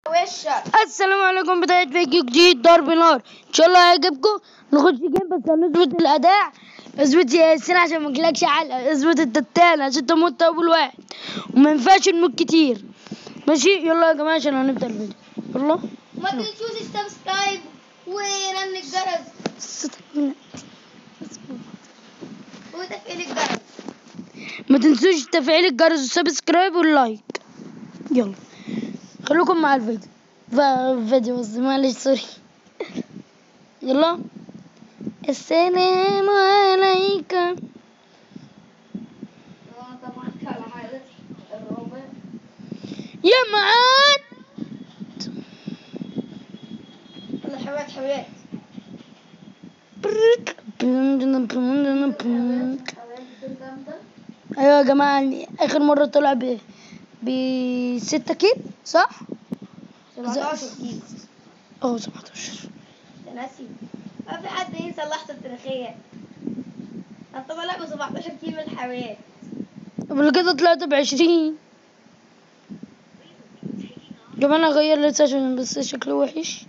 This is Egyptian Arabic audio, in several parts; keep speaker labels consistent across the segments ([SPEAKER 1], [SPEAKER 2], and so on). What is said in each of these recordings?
[SPEAKER 1] وشك
[SPEAKER 2] السلام عليكم بداية فيديو جديد ضرب نار ان شاء الله هيعجبكم نخش جيم بس هنظبط الاداء اظبط يا ياسين عشان ما يجيلكش علقة اظبط انت التاني عشان تموت اول واحد وما ينفعش نموت كتير ماشي يلا يا جماعة عشان هنبدأ الفيديو يلا
[SPEAKER 1] ما تنسوش السبسكرايب ورن الجرس وتفعيل الجرس
[SPEAKER 2] ما تنسوش تفعيل الجرس والسبسكرايب واللايك يلا خليكم مع الفيديو ف- فيديو بس معلش سوري يلا السلام عليكم
[SPEAKER 1] طبعا على حالة الرابع
[SPEAKER 2] يا معاد
[SPEAKER 1] يلا حبايب حبايب
[SPEAKER 2] ايوه يا جماعة اخر مرة طلع ب ب 6 كيل صح؟
[SPEAKER 1] 17 كيلو
[SPEAKER 2] اه 17
[SPEAKER 1] ده ناسي ما في حد ينسى اللحظة التاريخية انت طالع ب 17 كيلو الحبايب
[SPEAKER 2] قبل كده طلعت ب 20 جماعة انا اغير لسه عشان بس شكله وحش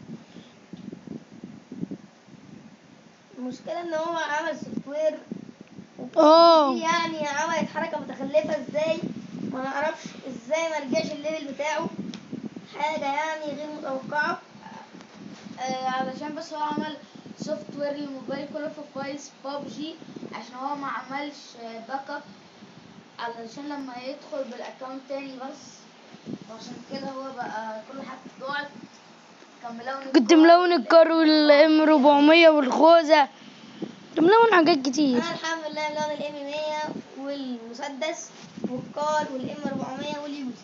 [SPEAKER 1] المشكلة ان هو عمل سوفت وير
[SPEAKER 2] اه
[SPEAKER 1] دي يعني عملت حركة متخلفة ازاي ما نعرفش ازاي ما رجعش الليفل بتاعه حاجة يعني غير متوقعة
[SPEAKER 3] آه، علشان بس هو عمل سوفت وير للموبايل كله في فايلز بابجي عشان هو ما عملش باك اب علشان لما يدخل بالاكونت تاني بس وعشان كده هو بقى كل حاجة ضاعت كان ملون
[SPEAKER 2] كنت
[SPEAKER 3] الكار.
[SPEAKER 2] ملون الكار والام 400 والخوذة كنت ملون حاجات كتير
[SPEAKER 1] انا الحمد لله ملون الام 100 والمسدس والكار والام 400 واليوز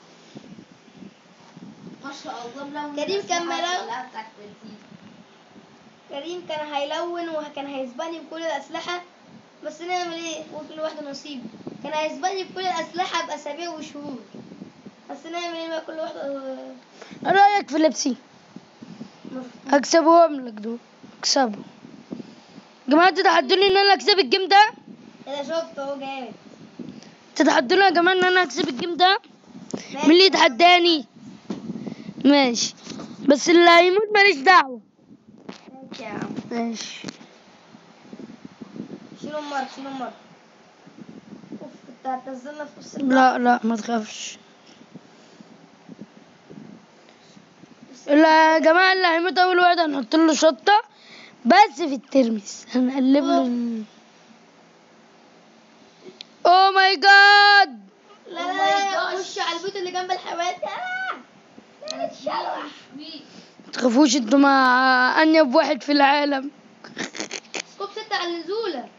[SPEAKER 3] ما شاء الله ملون
[SPEAKER 1] كريم كان
[SPEAKER 3] الأسلحة
[SPEAKER 1] ملون.
[SPEAKER 3] كلها بتاعت بنزين.
[SPEAKER 1] كريم كان هيلون وكان هيسبقني بكل الاسلحة بس نعمل ايه وكل واحد نصيب كان هيسبقني بكل الاسلحة باسابيع وشهور بس نعمل ايه بقى كل واحد آه،
[SPEAKER 2] ايه رأيك في لبسي هكسبهم لك دول اكسبهم جماعة تتحدوني ان انا اكسب الجيم ده
[SPEAKER 1] انا شفته اهو جامد
[SPEAKER 2] تتحدوني يا جماعة ان انا اكسب الجيم ده مين اللي يتحداني ماشي بس اللي هيموت ماليش دعوة
[SPEAKER 1] ماشي يا عم
[SPEAKER 2] ماشي
[SPEAKER 1] شيلوا المر شيلوا المر اوف كنت هتنزلنا في نص
[SPEAKER 2] لا لا ما تخافش لا يا جماعة اللي هيموت أول واحد هنحط له شطة بس في الترمس هنقلب له ال... أوه ماي جاد
[SPEAKER 1] لا
[SPEAKER 3] Oh
[SPEAKER 1] لا
[SPEAKER 3] my
[SPEAKER 1] لا
[SPEAKER 3] gosh.
[SPEAKER 1] خش على البيوت اللي جنب الحيوانات آه! لا تتشلوح
[SPEAKER 3] وي-
[SPEAKER 2] متخافوش انتوا مع أنيب واحد في العالم
[SPEAKER 1] سكوب ستة على النزولة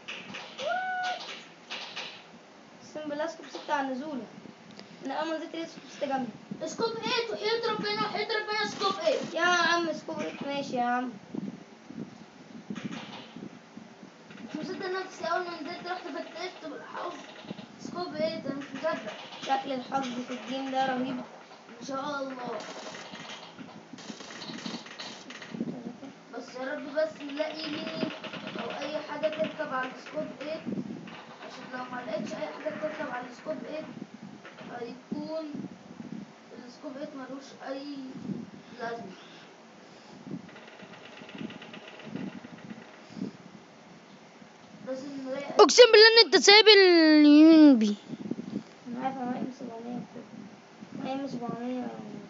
[SPEAKER 1] اقسم بالله سكوب ستة على النزولة انا اول ما نزلت لقيت سكوب ستة جنبي
[SPEAKER 3] سكوب 8 وحياة ربنا وحياة ربنا سكوب 8
[SPEAKER 1] يا عم سكوب ماشي يا عم
[SPEAKER 3] مش مصدق نفسي اول ما نزلت رحت فتشت بالحظ سكوب 8 انا مش مصدق
[SPEAKER 1] شكل الحظ في الجيم ده رهيب
[SPEAKER 3] ان شاء الله بس يا رب بس نلاقي ميني او اي حاجه تركب على السكوب 8 عشان لو ما لقيتش اي حاجه تركب على السكوب 8 هيكون السكوب 8 ملوش اي لازمه لازم نلاقي
[SPEAKER 2] أقسم بالله إن أنت سايب اليون بي
[SPEAKER 1] انا عارف انا ام 700 انا ام 700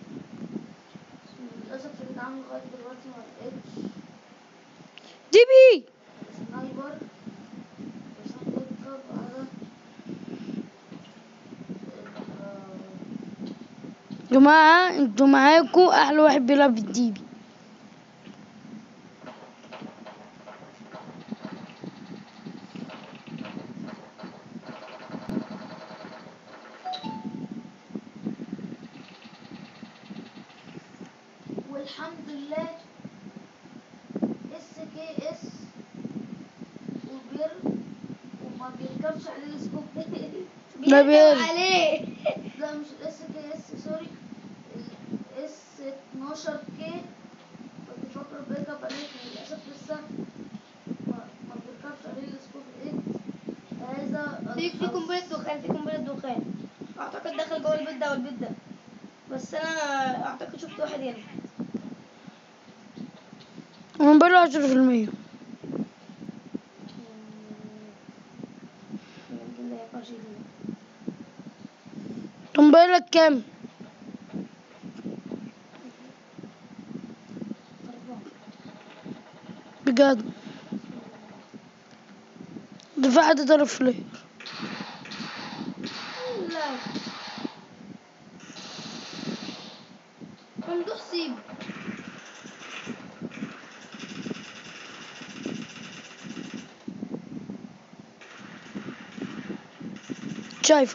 [SPEAKER 3] للاسف يا جدعان لغايه دلوقتي ما لقيتش
[SPEAKER 2] دي بي
[SPEAKER 3] سنايبر عشان تركب على ال-
[SPEAKER 2] جماعة انتوا معاكوا أحلى واحد بيلعب في الدي بي
[SPEAKER 3] والحمد لله اس كي اس وبير وما بيركبش عليه السكوب
[SPEAKER 2] لا
[SPEAKER 1] بيركب
[SPEAKER 2] بيركب.
[SPEAKER 1] عليه
[SPEAKER 3] لا مش الاس كي اس سوري الاس 12 كي كنت فاكره بيركب عليه لكن للاسف لسه ما, ما بيركبش عليه السكوب 8 هذا
[SPEAKER 1] في في
[SPEAKER 3] الحظ.
[SPEAKER 1] قنبلة دخان في قنبلة دخان اعتقد دخل جوه البيت ده والبيت ده بس انا اعتقد شفت واحد خد هنا
[SPEAKER 2] انا موبايلي عشرة في المية
[SPEAKER 1] يمكن ده يبقى شيء جديد.
[SPEAKER 2] انت موبايلك كام
[SPEAKER 1] أربعة.
[SPEAKER 2] بجد دفع حد طرف فلير
[SPEAKER 1] لا ممدوح سيب
[SPEAKER 2] شايفه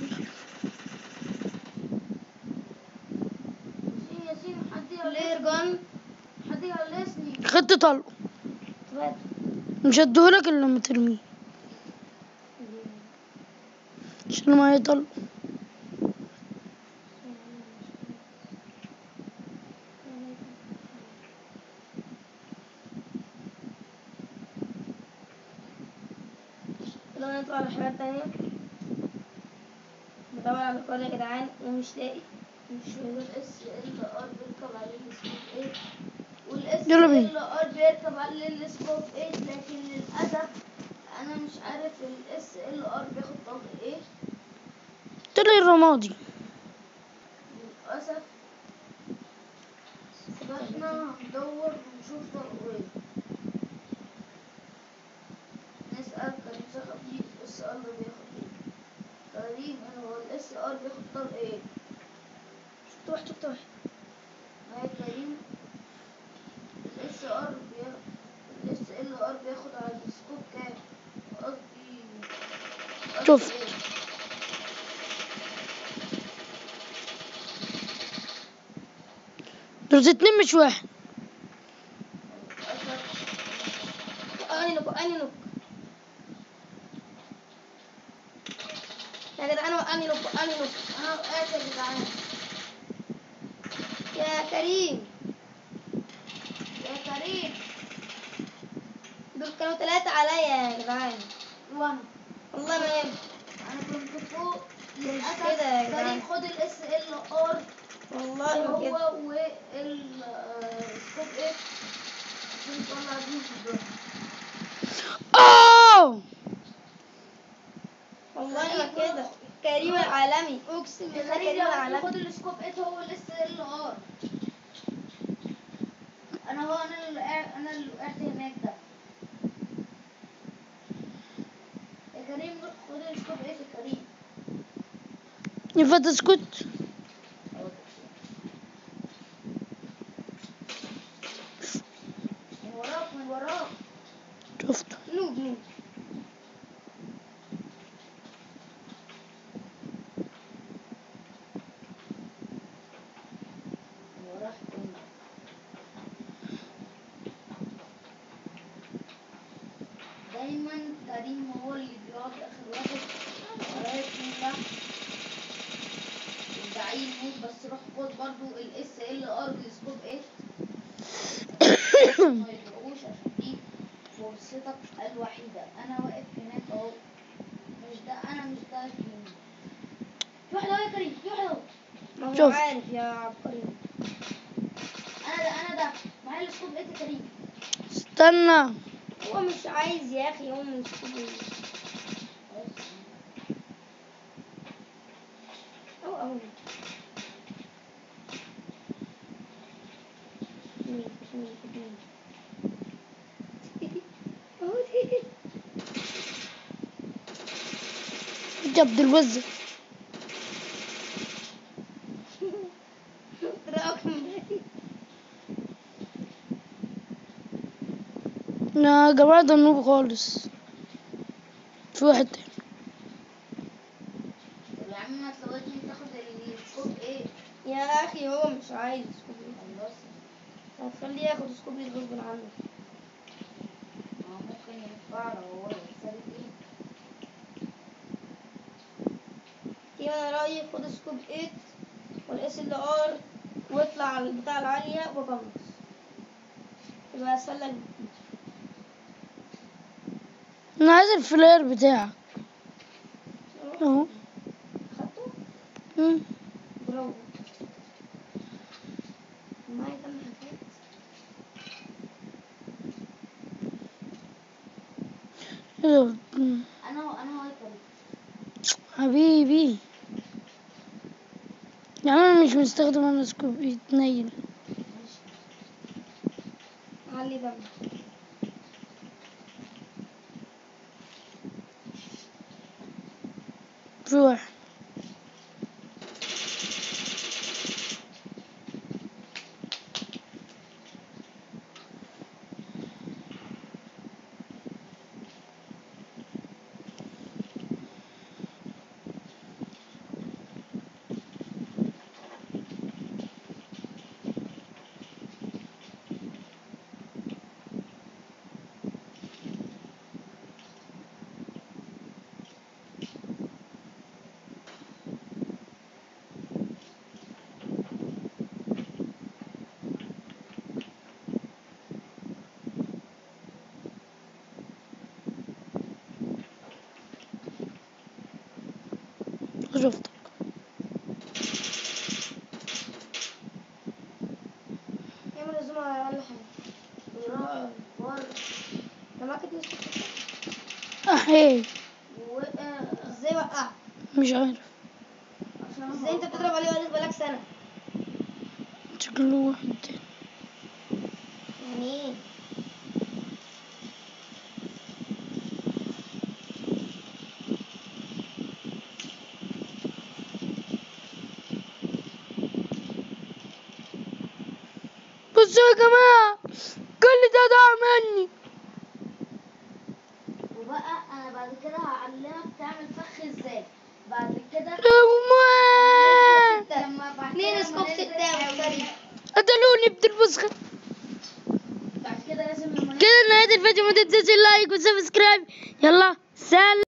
[SPEAKER 3] ياسين ياسين حد
[SPEAKER 1] فلير
[SPEAKER 3] يغلسني
[SPEAKER 1] جون
[SPEAKER 3] حد يغلسني
[SPEAKER 2] خدت طلقه
[SPEAKER 1] ثبات
[SPEAKER 2] مش هديهولك الا لما ترميه عشان معايا طلقه
[SPEAKER 1] يلا نطلع على حاجات تانية بدور على الكود يا جدعان ومش لاقي مش لاقي
[SPEAKER 3] والاس ال ار بيركب عليه السكوب 8 والاس
[SPEAKER 2] يلا بينا.
[SPEAKER 3] ال ار بيركب عليه السكوب 8 لكن للاسف انا مش عارف الاس ال ار بياخد طلق ايه
[SPEAKER 2] طلع الرمادي
[SPEAKER 3] للاسف فاحنا هندور ونشوف طلقه ايه نسأل كريم صاحبي الاس ار بياخد ايه كريم هو الاس ار بياخد طلق ايه
[SPEAKER 1] شفت واحد شفت واحد
[SPEAKER 3] معايا كريم الاس ار الاس ال ار بياخد على السكوب كام قصدي قصدي
[SPEAKER 2] شوف.
[SPEAKER 3] إيه؟
[SPEAKER 2] دول اتنين مش واحد
[SPEAKER 3] للأسف
[SPEAKER 1] وقعني نوك وقعني نوك يا جدعان وقعني نوك وقعني نوك
[SPEAKER 3] انا وقعت يا جدعان
[SPEAKER 1] يا كريم
[SPEAKER 3] يا كريم
[SPEAKER 1] دول كانوا ثلاثة عليا يا جدعان
[SPEAKER 3] وانا
[SPEAKER 1] والله ما ينفع
[SPEAKER 3] انا كنت فوق للاسف
[SPEAKER 1] كده يا جدعان.
[SPEAKER 3] كريم خد الاس ال ار
[SPEAKER 1] والله ما كده
[SPEAKER 3] هو والسكوب ايه عشان نطلع بيهم في الدنيا
[SPEAKER 2] اوه
[SPEAKER 1] والله ما كده كريم العالمي اقسم بالله
[SPEAKER 3] كريم
[SPEAKER 1] كريم
[SPEAKER 3] لو
[SPEAKER 1] العالمي
[SPEAKER 3] خد السكوب 8 هو الاس ال ار انا هو انا اللي وقعت انا اللي وقعت هناك ده يا كريم روح خد السكوب 8 يا كريم
[SPEAKER 2] ينفع تسكت
[SPEAKER 3] من وراك من وراك
[SPEAKER 2] شفته
[SPEAKER 1] نوب نوب
[SPEAKER 3] من وراك كله دايما كريم هو اللي بيقعد اخر واحد ورايا اتنين تحت الزعيم موت بس روح خد برضو الاس ال ار بالسكوب 8 ما يضربوش عشان دي فرصتك الوحيدة أنا واقف هناك أهو مش ده أنا مش ده كريم في واحد أهو يا كريم في واحد أهو
[SPEAKER 1] ما هو
[SPEAKER 2] شوف.
[SPEAKER 1] عارف يا عبقري
[SPEAKER 3] أنا ده أنا ده معايا السكوب إيه يا كريم
[SPEAKER 2] استنى
[SPEAKER 1] هو مش عايز يا اخي هو مش أو أو مين مين مين أهو دي.
[SPEAKER 2] انت عبد الوزة
[SPEAKER 1] رقم
[SPEAKER 2] يا جماعة ده نوب خالص في واحد تاني
[SPEAKER 3] طب يا عم ما تسويتني تاخد السكوب إيه
[SPEAKER 1] يا اخي هو مش عايز سكوبي
[SPEAKER 3] خلاص
[SPEAKER 1] هتخليه ياخد سكوبي غصب عنه
[SPEAKER 3] ما هو ممكن ينفع لو هو يكسب إيه
[SPEAKER 1] كده انا رايي خد سكوب 8 والاس ال ار واطلع على البتاع العالية وخلص يبقى اسفل لك
[SPEAKER 2] انا عايز الفلير بتاعك اهو
[SPEAKER 1] خدته
[SPEAKER 2] مم.
[SPEAKER 1] برافو معاك
[SPEAKER 2] انا
[SPEAKER 3] انا انا هايكر
[SPEAKER 2] حبيبي يعني انا مش مستخدم انا سكوب يتنيل
[SPEAKER 3] ماشي
[SPEAKER 1] علي دم
[SPEAKER 2] روح شفتك
[SPEAKER 1] اعمل زوم على اقل حاجه
[SPEAKER 3] ورا ورا
[SPEAKER 1] انت معاك اتنين سكوب
[SPEAKER 2] احي
[SPEAKER 3] وقع
[SPEAKER 1] ازاي وقع
[SPEAKER 2] مش عارف
[SPEAKER 3] عشان
[SPEAKER 1] ازاي انت بتضرب عليه وقالك بقالك سنه
[SPEAKER 2] شكله واحد تاني
[SPEAKER 1] يعني ايه
[SPEAKER 2] بصوا يا جماعة كل ده ضاع مني
[SPEAKER 3] وبقى انا بعد كده هعلمك تعمل فخ ازاي بعد كده
[SPEAKER 2] أموال
[SPEAKER 3] لما بعد
[SPEAKER 1] اتنين
[SPEAKER 3] كده
[SPEAKER 1] سكوب
[SPEAKER 3] لما
[SPEAKER 1] ستة
[SPEAKER 3] ننزل
[SPEAKER 1] يا
[SPEAKER 3] نحاول-
[SPEAKER 1] مفتري
[SPEAKER 2] قتلوني بالبسخة
[SPEAKER 3] بعد كده لازم لما
[SPEAKER 2] كده نهاية الفيديو ما تنساش اللايك والسبسكرايب يلا سلام